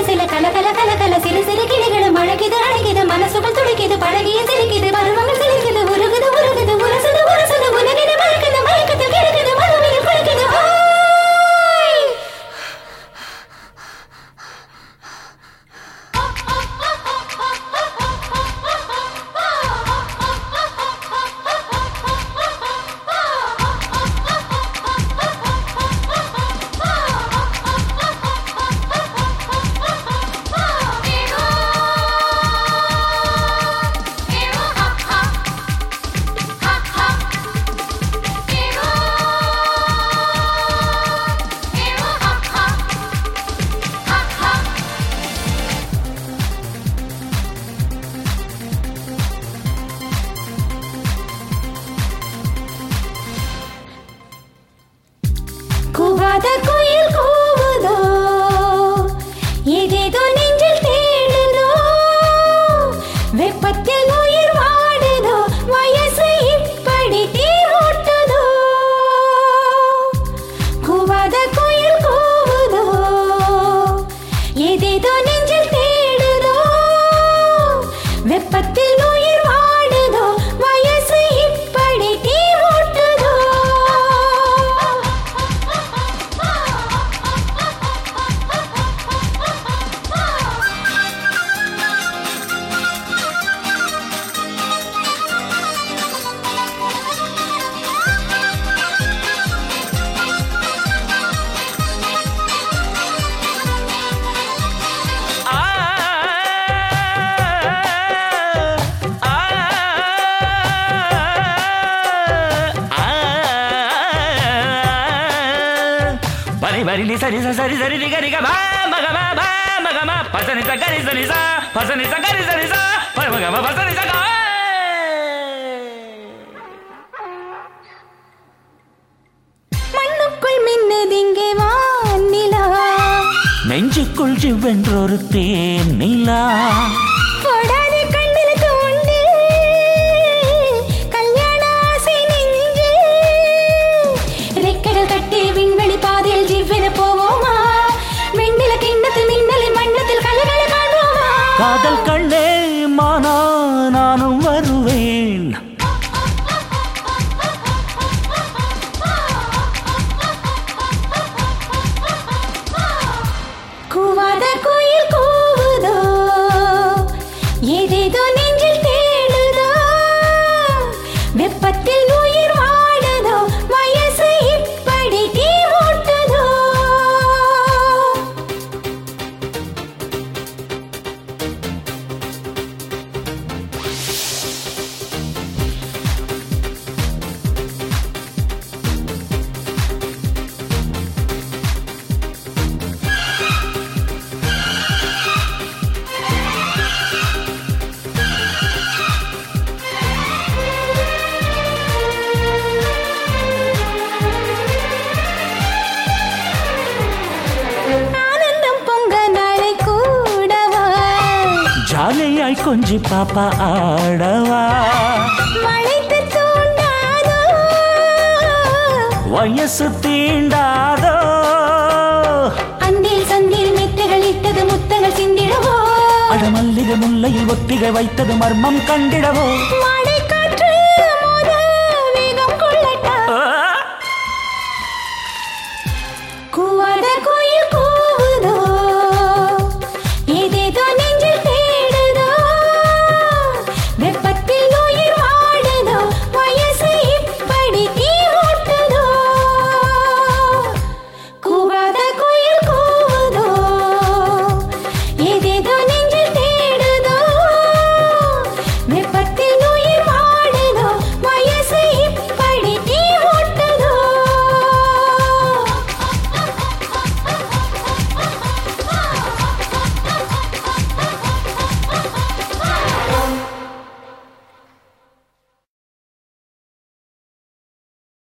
சில கல கல கல கல சிறு சிறு கிளிகளும் அழகிது அழகிது மனசுகள் துடிக்குது பழகிய சிரிக்குது பருவங்கள் சிரிக்குது உருகுது உருகுது உரசுது உரசுது உலகிது மயக்குது மயக்கத்தில் கிடக்குது மறுமையில் குளிக்குது ஹாய் கூவாத குயில் கூவுதோ ஏதேதோ நெஞ்சில் தேடுதோ வெப்பத்தில் உயிர் வாடுதோ வயசு இப்படி தீரூட்டுதோ கூவாத குயில் கூவுதோ ஏதேதோ நெஞ்சில் தேடுதோ வெப்பத்தில் உயிர் வாடுதோ வயசு இப்படி தீரூட்டுதோ ஆ ஆ பரி பரி ని సరి స సరి సరి ని గరి గ మా మగ మా మా మగ మా పసని స గరి సని స పసని స గరి సని స పర మగ మా పసని స గ மண்ணுக்குள் மின்னதிங்கே வானிலா நெஞ்சுக்குள் ஜிவ்வென்றொரு தேன் நிலா போடாத கண்ணில் தோண்டு கல்யாண ஆசை நெஞ்சு ரெக்கடல் கட்டி விண்வெளி பாதையில் ஜிவ்வென போவோமா வெண்ணில கிண்ணத்தில் மின்னலின் வண்ணத்தில் கலகளை காண்போமா காதல் கண்ணே மானா நானும் வருவேன் கூவாத குயில் கூவுதோ ஏதேதோ நெஞ்சில் தேடுதோ வெப்பத்தில் உயிர் வாடுதோ வயசு இப்படி தீமூட்டுதோ ஆனந்தம் பொங்க நாளை கூடவா ஜாலியாய் கொஞ்சி பாப்பா ஆடவா மழைத்து தூண்டாதோ வயசு தீண்டாதோ அந்தில் சந்தில் மெத்தைகள் இட்டது முத்தங்கள் சிந்திடவோ அடமல்லிக முல்லையில் ஒத்திகை வைத்தது மர்மம் கண்டிடவோ வாட